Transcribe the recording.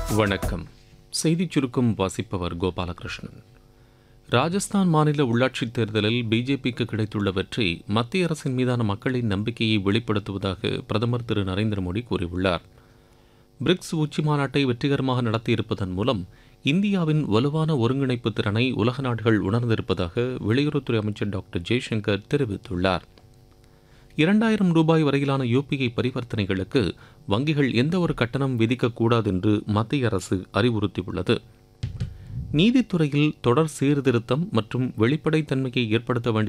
வணக்கம் செய்திச் சுருக்கம் வாசிப்பவர் கோபாலகிருஷ்ணன் ராஜஸ்தான் மாநில உள்ளாட்சித் தேர்தலில் பிஜேபிக்கு கிடைத்துள்ள வெற்றி மத்திய அரசின் மீதான மக்களின் நம்பிக்கையை வெளிப்படுத்துவதாக பிரதமர் திரு நரேந்திர மோடி கூறியுள்ளார் பிரிக்ஸ் உச்சி மாநாட்டை வெற்றிகரமாக நடத்தியிருப்பதன் மூலம் இந்தியாவின் வலுவான ஒருங்கிணைப்பு திறனை உலக நாடுகள் உணர்ந்திருப்பதாக வெளியுறவுத்துறை அமைச்சர் டாக்டர் ஜெய்சங்கர் தெரிவித்துள்ளார் இரண்டாயிரம் ரூபாய் வரையிலான யூபிஐ பரிவர்த்தனைகளுக்கு வங்கிகள் எந்த ஒரு கட்டணம் விதிக்கக்கூடாது என்று மத்திய அரசு அறிவுறுத்தியுள்ளது நீதித்துறையில் தொடர் சீர்திருத்தம் மற்றும் வெளிப்படைத்தன்மையை ஏற்படுத்த வேண்டிய